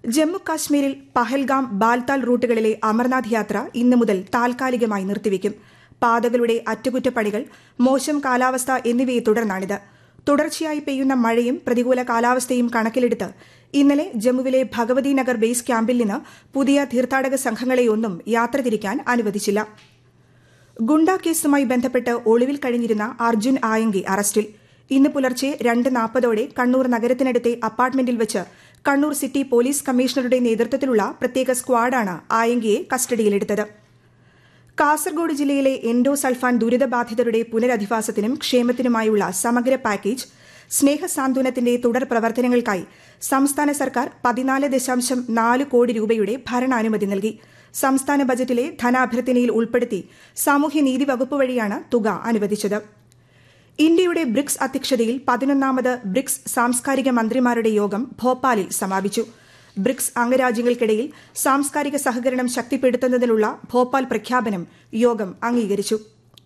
ജമ്മു കാശ്മീരിൽ പഹൽഗാം ബാൽതാൽ റൂട്ടുകളിലെ അമർനാഥ് യാത്ര ഇന്നു മുതൽ താൽക്കാലികമായി നിർത്തിവെക്കും പാതകളുടെ അറ്റകുറ്റപ്പണികൾ മോശം കാലാവസ്ഥ എന്നിവയെ തുടർന്നാണിത് തുടർച്ചയായി പെയ്യുന്ന മഴയും പ്രതികൂല കാലാവസ്ഥയും കണക്കിലെടുത്ത് ഇന്നലെ ജമ്മുവിലെ ഭഗവതി നഗർ ബേസ് ക്യാമ്പിൽ നിന്ന് പുതിയ തീർത്ഥാടക സംഘങ്ങളെയൊന്നും യാത്ര തിരിക്കാൻ അനുവദിച്ചില്ല ഗുണ്ട കേസുമായി ബന്ധപ്പെട്ട് ഒളിവിൽ കഴിഞ്ഞിരുന്ന അർജുൻ ആയങ്കി അറസ്റ്റിൽ ഇന്ന് പുലർച്ചെ രണ്ട് നാൽപ്പതോടെ കണ്ണൂർ നഗരത്തിനടുത്തെ അപ്പാർട്ട്മെന്റിൽ വെച്ച് കണ്ണൂർ സിറ്റി പോലീസ് കമ്മീഷണറുടെ നേതൃത്വത്തിലുള്ള പ്രത്യേക സ്ക്വാഡാണ് ആയങ്കിയെ കസ്റ്റഡിയിലെടുത്തത് കാസർഗോഡ് ജില്ലയിലെ എൻഡോസൾഫാൻ ദുരിതബാധിതരുടെ പുനരധിവാസത്തിനും ക്ഷേമത്തിനുമായുള്ള സമഗ്ര പാക്കേജ് സ്നേഹസാന്ത്വനത്തിന്റെ തുടർ പ്രവർത്തനങ്ങൾക്കായി സംസ്ഥാന സർക്കാർ പതിനാല് ദശാംശം നാല് കോടി രൂപയുടെ ഭരണാനുമതി നൽകി സംസ്ഥാന ബജറ്റിലെ ധനാഭ്യർത്ഥനയിൽ ഉൾപ്പെടുത്തി സാമൂഹ്യനീതി വകുപ്പ് വഴിയാണ് തുക അനുവദിച്ചത് ഇന്ത്യയുടെ ബ്രിക്സ് അധ്യക്ഷതയിൽ പതിനൊന്നാമത് ബ്രിക്സ് സാംസ്കാരിക മന്ത്രിമാരുടെ യോഗം ഭോപ്പാലിൽ സമാപിച്ചു ബ്രിക്സ് അംഗരാജ്യങ്ങൾക്കിടയിൽ സാംസ്കാരിക സഹകരണം ശക്തിപ്പെടുത്തുന്നതിനുള്ള ഭോപ്പാൽ പ്രഖ്യാപനം യോഗം അംഗീകരിച്ചു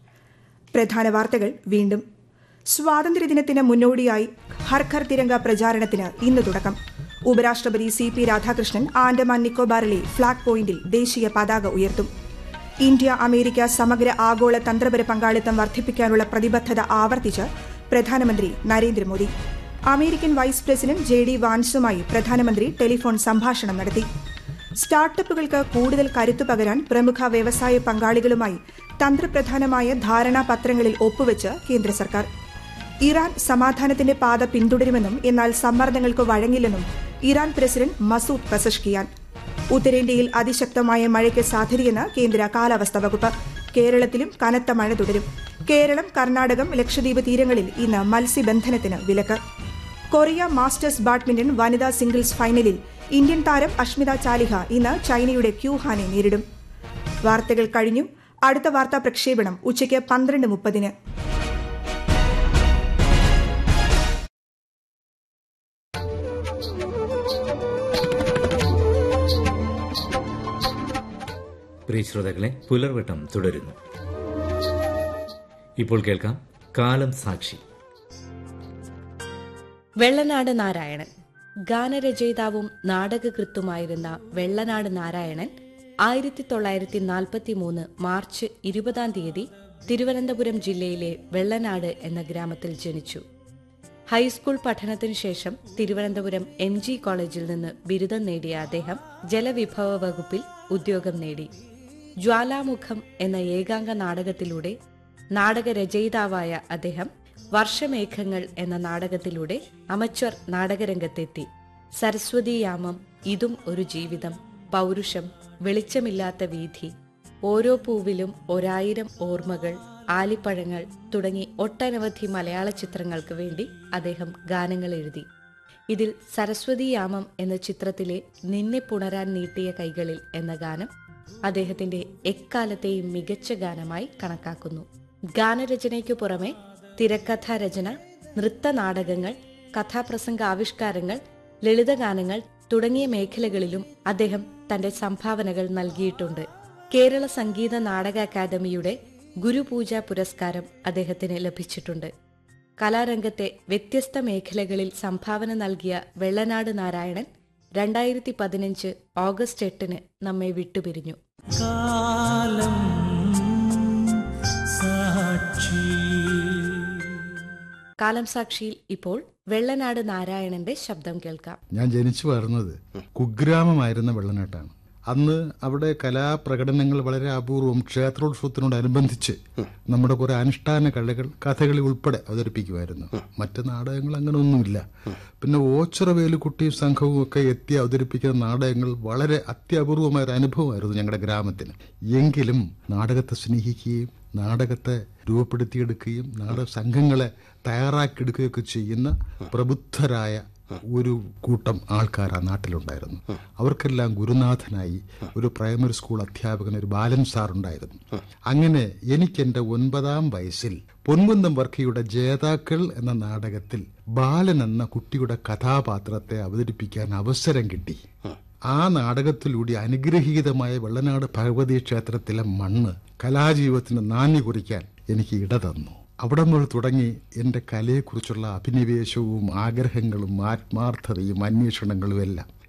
പ്രധാന വാർത്തകൾ വീണ്ടും സ്വാതന്ത്ര്യദിനത്തിന് മുന്നോടിയായി ഹർ ഘർ തിരങ്ക പ്രചാരണത്തിന് ഇന്ന് തുടക്കം ഉപരാഷ്ട്രപതി സി പി രാധാകൃഷ്ണൻ ആൻഡമാൻ നിക്കോബാറിലെ ഫ്ളാഗ് പോയിന്റിൽ ദേശീയ പതാക ഉയർത്തും ഇന്ത്യ അമേരിക്ക സമഗ്ര ആഗോള തന്ത്രപര പങ്കാളിത്തം വർദ്ധിപ്പിക്കാനുള്ള പ്രതിബദ്ധത ആവർത്തിച്ച് പ്രധാനമന്ത്രി Narendra Modi American vice president J D വാൻസുമായി പ്രധാനമന്ത്രി ടെലിഫോൺ സംഭാഷണം നടത്തി സ്റ്റാർട്ടപ്പുകൾക്ക് കൂടുതൽ കരുത്തു പകരാൻ പ്രമുഖ വ്യവസായ പങ്കാളികളുമായി തന്ത്രപ്രധാനമായ ധാരണാപത്രങ്ങളിൽ ഒപ്പുവെച്ച് കേന്ദ്ര സർക്കാർ ഇറാൻ സമാധാനത്തിന്റെ പാത പിന്തുടരുമെന്നും എന്നാൽ സമ്മർദ്ദങ്ങൾക്ക് വഴങ്ങില്ലെന്നും ഇറാൻ പ്രസിഡന്റ് മസൂദ് പസഷ്കിയാൻ ഉത്തരേന്ത്യയിൽ അതിശക്തമായ മഴയ്ക്ക് സാധ്യതയെന്ന് കേന്ദ്ര കാലാവസ്ഥാ വകുപ്പ് കേരളത്തിലും കനത്ത മഴ തുടരും കേരളം കർണാടകം ലക്ഷദ്വീപ് തീരങ്ങളിൽ ഇന്ന് മത്സ്യബന്ധനത്തിന് വിലക്ക് കൊറിയ മാസ്റ്റേഴ്സ് ബാഡ്മിന്റൺ വനിതാ സിംഗിൾസ് ഫൈനലിൽ ഇന്ത്യൻ താരം അഷ്മിത ചാലിഹ ഇന്ന് ചൈനയുടെ ക്യൂഹാനെ നേരിടും വാർത്തകൾ കഴിഞ്ഞു അടുത്ത വാർത്താ പ്രക്ഷേപണം ഉച്ചയ്ക്ക് പന്ത്രണ്ട് മുപ്പതിന് പ്രിയ ശ്രോതാക്കളെ പുലർവട്ടം തുടരുന്നു ഇപ്പോൾ കേൾക്കാം കാലം സാക്ഷി വെള്ളനാട് നാരായണൻ ഗാനരചയിതാവും നാടകകൃത്തുമായിരുന്ന വെള്ളനാട് നാരായണൻ ആയിരത്തി തൊള്ളായിരത്തി നാൽപ്പത്തി മൂന്ന് മാർച്ച് ഇരുപതാം തീയതി തിരുവനന്തപുരം ജില്ലയിലെ വെള്ളനാട് എന്ന ഗ്രാമത്തിൽ ജനിച്ചു ഹൈസ്കൂൾ പഠനത്തിനു ശേഷം തിരുവനന്തപുരം എം ജി കോളേജിൽ നിന്ന് ബിരുദം നേടിയ അദ്ദേഹം ജലവിഭവ വകുപ്പിൽ ഉദ്യോഗം നേടി ജ്വാലാമുഖം എന്ന ഏകാംഗ നാടകത്തിലൂടെ നാടകരചയിതാവായ അദ്ദേഹം വർഷമേഘങ്ങൾ എന്ന നാടകത്തിലൂടെ അമച്വർ നാടകരംഗത്തെത്തി സരസ്വതീയാമം ഇതും ഒരു ജീവിതം പൗരുഷം വെളിച്ചമില്ലാത്ത വീഥി ഓരോ പൂവിലും ഒരായിരം ഓർമ്മകൾ ആലിപ്പഴങ്ങൾ തുടങ്ങി ഒട്ടനവധി മലയാള ചിത്രങ്ങൾക്ക് വേണ്ടി അദ്ദേഹം ഗാനങ്ങൾ എഴുതി ഇതിൽ സരസ്വതീയാമം എന്ന ചിത്രത്തിലെ നിന്നെ പുണരാൻ നീട്ടിയ കൈകളിൽ എന്ന ഗാനം അദ്ദേഹത്തിന്റെ എക്കാലത്തെയും മികച്ച ഗാനമായി കണക്കാക്കുന്നു ഗാനരചനയ്ക്കു പുറമെ തിരക്കഥാരചന നൃത്തനാടകങ്ങൾ കഥാപ്രസംഗ ആവിഷ്കാരങ്ങൾ ലളിതഗാനങ്ങൾ തുടങ്ങിയ മേഖലകളിലും അദ്ദേഹം തന്റെ സംഭാവനകൾ നൽകിയിട്ടുണ്ട് കേരള സംഗീത നാടക അക്കാദമിയുടെ ഗുരുപൂജ പുരസ്കാരം അദ്ദേഹത്തിന് ലഭിച്ചിട്ടുണ്ട് കലാരംഗത്തെ വ്യത്യസ്ത മേഖലകളിൽ സംഭാവന നൽകിയ വെള്ളനാട് നാരായണൻ രണ്ടായിരത്തി പതിനഞ്ച് ഓഗസ്റ്റ് എട്ടിന് നമ്മെ വിട്ടുപിരിഞ്ഞു കാലം സാക്ഷി കാലം സാക്ഷിയിൽ ഇപ്പോൾ വെള്ളനാട് നാരായണന്റെ ശബ്ദം കേൾക്കാം ഞാൻ ജനിച്ചു വളർന്നത് കുഗ്രാമമായിരുന്ന വെള്ളനാട്ടാണ് അന്ന് അവിടെ കലാപ്രകടനങ്ങൾ വളരെ അപൂർവം ക്ഷേത്രോത്സവത്തിനോടനുബന്ധിച്ച് നമ്മുടെ കുറെ അനുഷ്ഠാന കലകൾ കഥകളി ഉൾപ്പെടെ അവതരിപ്പിക്കുമായിരുന്നു മറ്റ് നാടകങ്ങൾ അങ്ങനെ ഒന്നുമില്ല പിന്നെ ഓച്ചിറ വേലുക്കുട്ടിയും സംഘവും ഒക്കെ എത്തി അവതരിപ്പിക്കുന്ന നാടകങ്ങൾ വളരെ അത്യപൂർവമായ ഒരു അനുഭവമായിരുന്നു ഞങ്ങളുടെ ഗ്രാമത്തിന് എങ്കിലും നാടകത്തെ സ്നേഹിക്കുകയും നാടകത്തെ രൂപപ്പെടുത്തിയെടുക്കുകയും നാടക സംഘങ്ങളെ തയ്യാറാക്കിയെടുക്കുകയൊക്കെ ചെയ്യുന്ന പ്രബുദ്ധരായ ഒരു കൂട്ടം ആൾക്കാർ ആ നാട്ടിലുണ്ടായിരുന്നു അവർക്കെല്ലാം ഗുരുനാഥനായി ഒരു പ്രൈമറി സ്കൂൾ അധ്യാപകൻ ഒരു ബാലൻ സാർ ഉണ്ടായിരുന്നു അങ്ങനെ എനിക്ക് എന്റെ ഒൻപതാം വയസ്സിൽ പൊൻകുന്നം വർക്കിയുടെ ജേതാക്കൾ എന്ന നാടകത്തിൽ ബാലൻ എന്ന കുട്ടിയുടെ കഥാപാത്രത്തെ അവതരിപ്പിക്കാൻ അവസരം കിട്ടി ആ നാടകത്തിലൂടെ അനുഗ്രഹീതമായ വെള്ളനാട് ഭഗവതി ക്ഷേത്രത്തിലെ മണ്ണ് കലാജീവിതത്തിന് നാന്ദി കുറിക്കാൻ എനിക്ക് ഇട തന്നു അവിടെ മുതൽ തുടങ്ങി എൻ്റെ കലയെക്കുറിച്ചുള്ള അഭിനിവേശവും ആഗ്രഹങ്ങളും ആത്മാർത്ഥതയും അന്വേഷണങ്ങളും എല്ലാം